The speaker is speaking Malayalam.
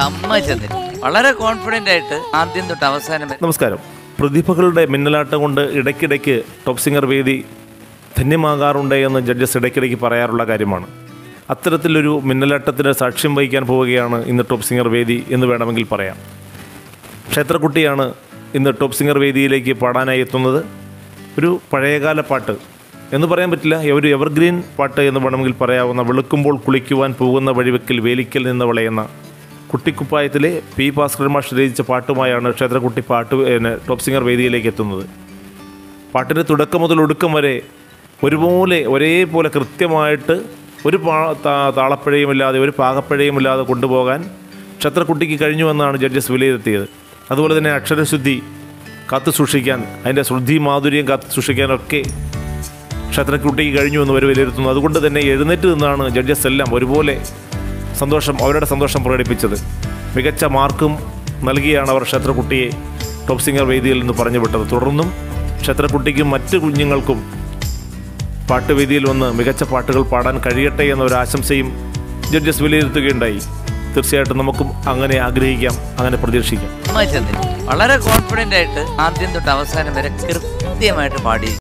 സമ്മതിച്ചെന്നില്ല വളരെ കോൺഫിഡന്റ് ആയിട്ട് ആദ്യം തൊട്ട് അവസാനം വരെ നമസ്കാരം പ്രതിഭകളുടെ മിന്നലാട്ടം കൊണ്ട് ഇടയ്ക്കിടയ്ക്ക് ടോപ്പ് സിംഗർ വേദി ധന്യമാകാറുണ്ട് എന്ന് ജഡ്ജസ് ഇടയ്ക്കിടയ്ക്ക് പറയാറുള്ള കാര്യമാണ് അത്തരത്തിലൊരു മിന്നലാട്ടത്തിന് സാക്ഷ്യം വഹിക്കാൻ പോവുകയാണ് ഇന്ന് ടോപ്പ് സിംഗർ വേദി എന്ന് വേണമെങ്കിൽ പറയാം ക്ഷേത്രക്കുട്ടിയാണ് ഇന്ന് ടോപ്പ് സിംഗർ വേദിയിലേക്ക് പാടാനായി എത്തുന്നത് ഒരു പഴയകാല പാട്ട് എന്ന് പറയാൻ പറ്റില്ല ഒരു എവർഗ്രീൻ പാട്ട് എന്ന് വേണമെങ്കിൽ പറയാവുന്ന വെളുക്കുമ്പോൾ കുളിക്കുവാൻ പോകുന്ന വഴിവെക്കിൽ വേലിക്കൽ നിന്ന് വിളയുന്ന കുട്ടിക്കുപ്പായത്തിലെ പി ഭാസ്കരൻ മാഷ് രചിച്ച പാട്ടുമായാണ് ക്ഷേത്രക്കുട്ടി പാട്ട് പിന്നെ ടോപ്പ് സിംഗർ വേദിയിലേക്ക് എത്തുന്നത് പാട്ടിൻ്റെ തുടക്കം മുതൽ ഒടുക്കം വരെ ഒരുപോലെ ഒരേപോലെ കൃത്യമായിട്ട് ഒരു പാ താ- താളപ്പിഴയുമില്ലാതെ ഒരു പാകപ്പിഴയുമില്ലാതെ കൊണ്ടുപോകാൻ ക്ഷത്രക്കുട്ടിക്ക് കഴിഞ്ഞുവെന്നാണ് ജഡ്ജസ് വിലയിരുത്തിയത് അതുപോലെ തന്നെ അക്ഷരശുദ്ധി കാത്തു സൂക്ഷിക്കാൻ അതിൻ്റെ ശ്രുതി മാധുര്യം കാത്തു സൂക്ഷിക്കാനൊക്കെ ക്ഷത്രക്കുട്ടിക്ക് കഴിഞ്ഞു എന്ന് അവർ വിലയിരുത്തുന്നു അതുകൊണ്ട് തന്നെ എഴുന്നേറ്റ് നിന്നാണ് ജഡ്ജസ് എല്ലാം ഒരുപോലെ സന്തോഷം അവരുടെ സന്തോഷം പ്രകടിപ്പിച്ചത് മികച്ച മാർക്കും നൽകിയാണ് അവർ ക്ഷത്രക്കുട്ടിയെ ടോപ്പ് സിംഗർ വേദിയിൽ നിന്ന് പറഞ്ഞു വിട്ടത് തുടർന്നും ക്ഷത്രക്കുട്ടിക്കും മറ്റ് കുഞ്ഞുങ്ങൾക്കും പാട്ടുവേദിയിൽ വന്ന് മികച്ച പാട്ടുകൾ പാടാൻ കഴിയട്ടെ എന്ന ഒരു ആശംസയും ജഡ്ജസ് വിലയിരുത്തുകയുണ്ടായി തീർച്ചയായിട്ടും നമുക്കും അങ്ങനെ ആഗ്രഹിക്കാം അങ്ങനെ പ്രതീക്ഷിക്കാം സമ്മതിച്ചെന്നില്ല വളരെ കോൺഫിഡന്റ് ആയിട്ട് ആദ്യം തൊട്ട് അവസാനം വരെ കൃത്യമായിട്ട് പാടി